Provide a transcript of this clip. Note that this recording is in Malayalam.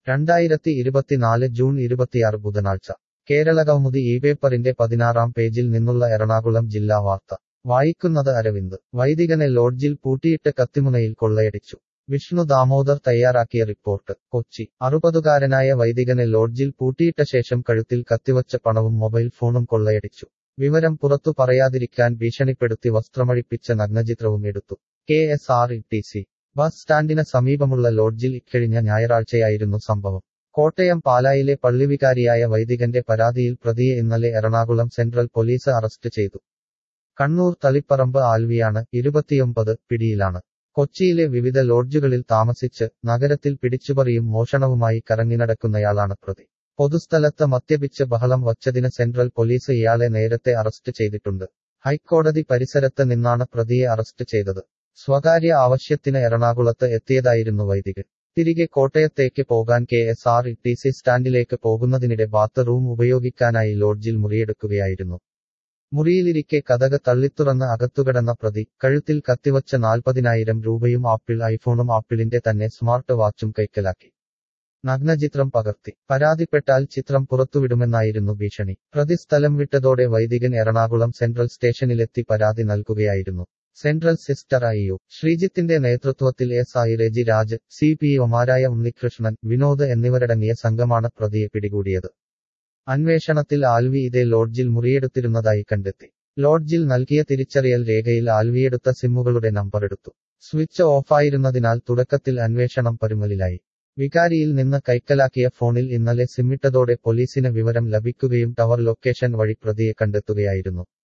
രണ്ടായിരത്തി ഇരുപത്തിനാല് ജൂൺ ഇരുപത്തിയാറ് ബുധനാഴ്ച കേരളകൗമുദി ഈ പേപ്പറിന്റെ പതിനാറാം പേജിൽ നിന്നുള്ള എറണാകുളം ജില്ലാ വാർത്ത വായിക്കുന്നത് അരവിന്ദ് വൈദികനെ ലോഡ്ജിൽ പൂട്ടിയിട്ട് കത്തിമുനയിൽ കൊള്ളയടിച്ചു വിഷ്ണു ദാമോദർ തയ്യാറാക്കിയ റിപ്പോർട്ട് കൊച്ചി അറുപതുകാരനായ വൈദികനെ ലോഡ്ജിൽ പൂട്ടിയിട്ട ശേഷം കഴുത്തിൽ കത്തിവച്ച പണവും മൊബൈൽ ഫോണും കൊള്ളയടിച്ചു വിവരം പുറത്തു പറയാതിരിക്കാൻ ഭീഷണിപ്പെടുത്തി വസ്ത്രമഴിപ്പിച്ച നഗ്നചിത്രവും എടുത്തു K S R T C bus ബസ് സ്റ്റാൻഡിന് സമീപമുള്ള ലോഡ്ജിൽ ഇക്കഴിഞ്ഞ ഞായറാഴ്ചയായിരുന്നു സംഭവം കോട്ടയം പാലായിലെ പള്ളിവികാരിയായ വൈദികന്റെ പരാതിയിൽ പ്രതിയെ ഇന്നലെ എറണാകുളം സെൻട്രൽ പോലീസ് അറസ്റ്റ് ചെയ്തു കണ്ണൂർ തളിപ്പറമ്പ് ആൽവിയാണ് ഇരുപത്തിയൊമ്പത് പിടിയിലാണ് കൊച്ചിയിലെ വിവിധ ലോഡ്ജുകളിൽ താമസിച്ച് നഗരത്തിൽ പിടിച്ചുപറിയും മോഷണവുമായി കറങ്ങിനടക്കുന്നയാളാണ് പ്രതി പൊതുസ്ഥലത്ത് മദ്യപിച്ച് ബഹളം വച്ചതിന് സെൻട്രൽ പോലീസ് ഇയാളെ നേരത്തെ അറസ്റ്റ് ചെയ്തിട്ടുണ്ട് ഹൈക്കോടതി പരിസരത്ത് നിന്നാണ് പ്രതിയെ അറസ്റ്റ് ചെയ്തത് സ്വകാര്യ ആവശ്യത്തിന് എറണാകുളത്ത് എത്തിയതായിരുന്നു വൈദികൻ തിരികെ കോട്ടയത്തേക്ക് പോകാൻ K S R T C സി സ്റ്റാൻഡിലേക്ക് പോകുന്നതിനിടെ ബാത്ത് റൂം ഉപയോഗിക്കാനായി ലോഡ്ജിൽ മുറിയെടുക്കുകയായിരുന്നു മുറിയിലിരിക്കെ കഥക തള്ളിത്തുറന്ന് അകത്തുകിടന്ന പ്രതി കഴുത്തിൽ കത്തിവച്ച നാൽപ്പതിനായിരം രൂപയും ആപ്പിൾ ഐഫോണും ആപ്പിളിന്റെ തന്നെ സ്മാർട്ട് വാച്ചും കൈക്കലാക്കി നഗ്നചിത്രം പകർത്തി പരാതിപ്പെട്ടാൽ ചിത്രം പുറത്തുവിടുമെന്നായിരുന്നു ഭീഷണി പ്രതി സ്ഥലം വിട്ടതോടെ വൈദികൻ എറണാകുളം സെൻട്രൽ സ്റ്റേഷനിലെത്തി പരാതി നൽകുകയായിരുന്നു സെൻട്രൽ സിസ്റ്റർ ഐ യു ശ്രീജിത്തിന്റെ നേതൃത്വത്തിൽ S I Reji Raj C P ഒമാരായ ഉണ്ണികൃഷ്ണൻ വിനോദ് എന്നിവരടങ്ങിയ സംഘമാണ് പ്രതിയെ പിടികൂടിയത് അന്വേഷണത്തിൽ ആൽവി ഇതേ ലോഡ്ജിൽ മുറിയെടുത്തിരുന്നതായി കണ്ടെത്തി ലോഡ്ജിൽ നൽകിയ തിരിച്ചറിയൽ രേഖയിൽ ആൽവിയെടുത്ത സിമ്മുകളുടെ നമ്പർ എടുത്തു സ്വിച്ച് ഓഫായിരുന്നതിനാൽ തുടക്കത്തിൽ അന്വേഷണം പരുമലിലായി വികാരിയിൽ നിന്ന് കൈക്കലാക്കിയ ഫോണിൽ ഇന്നലെ സിമ്മിട്ടതോടെ പോലീസിന് വിവരം ലഭിക്കുകയും ടവർ ലൊക്കേഷൻ വഴി പ്രതിയെ കണ്ടെത്തുകയായിരുന്നു